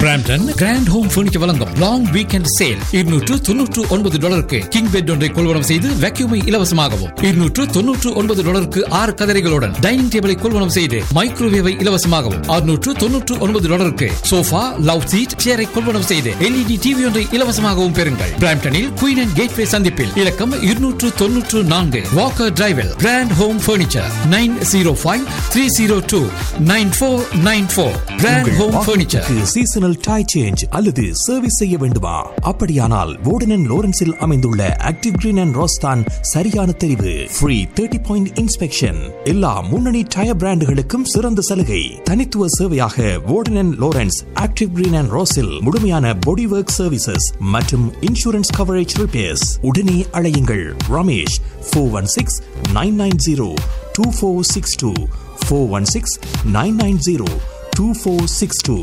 Brampton Grand Home Furniture வழங்கும் long weekend sale இருநூற்று தொன்னூற்று ஒன்பது டாலருக்கு கிங் பெட் ஒன்றை கொள்வனம் செய்து வேக்யூமை இலவசமாகவும் இருநூற்று தொன்னூற்று ஒன்பது டாலருக்கு ஆறு கதரைகளுடன் டைனிங் டேபிளை கொள்வனம் செய்து மைக்ரோவேவை இலவசமாகவும் அறுநூற்று தொன்னூற்று ஒன்பது டாலருக்கு சோஃபா லவ் சீட் சேரை கொள்வனம் செய்து எல்இடி டிவி ஒன்றை இலவசமாகவும் பெறுங்கள் பிராம்டனில் குயின் அண்ட் கேட்வே சந்திப்பில் இலக்கம் இருநூற்று தொன்னூற்று நான்கு வாக்கர் டிரைவில் Grand Home Furniture nine zero five three zero two nine four nine four Grand Home Furniture seasonal tyre change அல்லது சர்வீஸ் செய்ய வேண்டுமா அப்படியானால் வோடன் அண்ட் லோரன்ஸில் அமைந்துள்ள ஆக்டிவ் கிரீன் அண்ட் ரோஸ்தான் சரியான தெரிவு ஃப்ரீ தேர்ட்டி பாயிண்ட் இன்ஸ்பெக்ஷன் எல்லா முன்னணி டயர் பிராண்டுகளுக்கும் சிறந்த சலுகை தனித்துவ சேவையாக Warden and Lawrence Active Green and ரோஸில் முழுமையான பாடி ஒர்க் சர்வீசஸ் மற்றும் இன்சூரன்ஸ் கவரேஜ் ரிப்பேர்ஸ் உடனே அழையுங்கள் Ramesh four one six nine nine zero two four six two four one six nine nine zero two four six two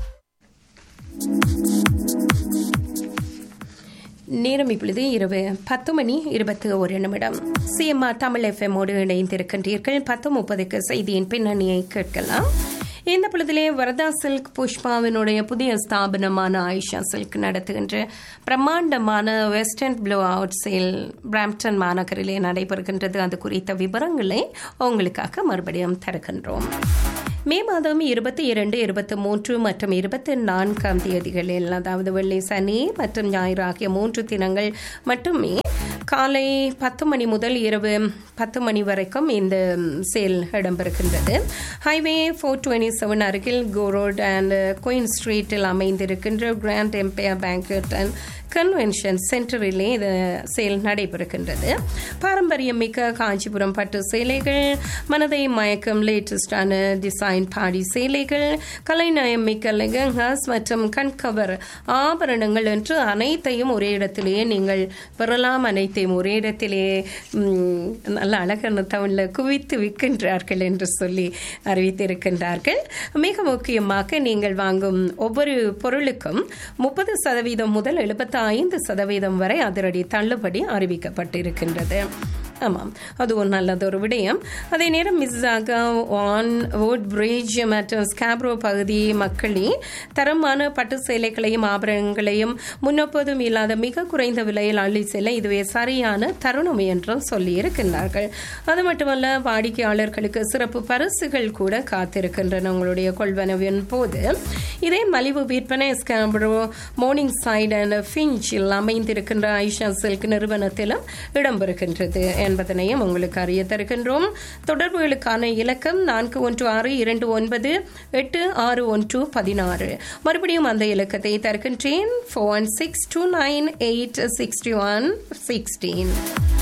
நேரம் இப்பொழுது இரவு பத்து மணி இருபத்தி ஒரு நிமிடம் சிஎம்ஆர் தமிழ் எஃப்எம்மோடு இணைந்திருக்கின்றீர்கள் பத்து முப்பதுக்கு செய்தியின் பின்னணியை கேட்கலாம் இந்த பொழுதிலே வரதா சில்க் புஷ்பாவினுடைய புதிய ஸ்தாபனமான ஆயிஷா சில்க் நடத்துகின்ற பிரம்மாண்டமான western blowout sale Brampton மாநகரிலே நடைபெறுகின்றது அது குறித்த விவரங்களை உங்களுக்காக மறுபடியும் தருகின்றோம் மே மாதம் இருபத்தி இரண்டு இருபத்தி மூன்று மற்றும் இருபத்தி நான்காம் தேதிகளில் அதாவது வெள்ளி சனி மற்றும் ஞாயிறு ஆகிய மூன்று தினங்கள் மட்டுமே காலை பத்து மணி முதல் இரவு பத்து மணி வரைக்கும் இந்த சேல் இடம்பெறுகின்றது ஹைவே ஃபோர் டுவெண்ட்டி செவன் அருகில் கோரோட் அண்ட் குயின் ஸ்ட்ரீட்டில் அமைந்திருக்கின்ற Grand Empire banquet and convention சென்டரிலே இது சேல் நடைபெறுகின்றது பாரம்பரியம் மிக்க காஞ்சிபுரம் பட்டு சேலைகள் மனதை மயக்கம் லேட்டஸ்டான டிசைன் பாடி சேலைகள் கலைநயம் மிக்க லெகங்காஸ் மற்றும் கண்கவர் ஆபரணங்கள் என்று அனைத்தையும் ஒரே இடத்திலேயே நீங்கள் பெறலாம் அனைத்தையும் ஒரே இடத்திலே நல்ல அழகான தமிழில் குவித்து விற்கின்றார்கள் என்று சொல்லி அறிவித்திருக்கின்றார்கள் மிக முக்கியமாக நீங்கள் வாங்கும் ஒவ்வொரு பொருளுக்கும் முப்பது சதவீதம் முதல் எழுபத்தி ஐந்து சதவீதம் வரை அதிரடி தள்ளுபடி அறிவிக்கப்பட்டிருக்கின்றது ஆமாம் அது ஒரு நல்லதொரு விடயம் அதே நேரம் மிஸ்ஸாக ஆன் வுட் பிரிட்ஜ் மற்றும் ஸ்காப்ரோ பகுதி மக்களே தரமான பட்டு சேலைகளையும் ஆபரணங்களையும் முன்னொப்பதும் இல்லாத மிக குறைந்த விலையில் அள்ளி செல்ல இதுவே சரியான தருணம் என்றும் சொல்லியிருக்கின்றார்கள் அது மட்டுமல்ல வாடிக்கையாளர்களுக்கு சிறப்பு பரிசுகள் கூட காத்திருக்கின்றன உங்களுடைய கொள்வனவின் போது இதே மலிவு விற்பனை ஸ்காப்ரோ மோர்னிங் சைட் அண்ட் ஃபிஞ்சில் அமைந்திருக்கின்ற ஐஷா சில்க் நிறுவனத்திலும் இடம்பெறுகின்றது என்பதனையும் உங்களுக்கு அறிய தருகின்றோம் தொடர்புகளுக்கான இலக்கம் நான்கு ஒன்று ஆறு இரண்டு ஒன்பது எட்டு ஆறு ஒன்று பதினாறு மறுபடியும் அந்த இலக்கத்தை தருகின்றேன் four one six two nine eight sixty one sixteen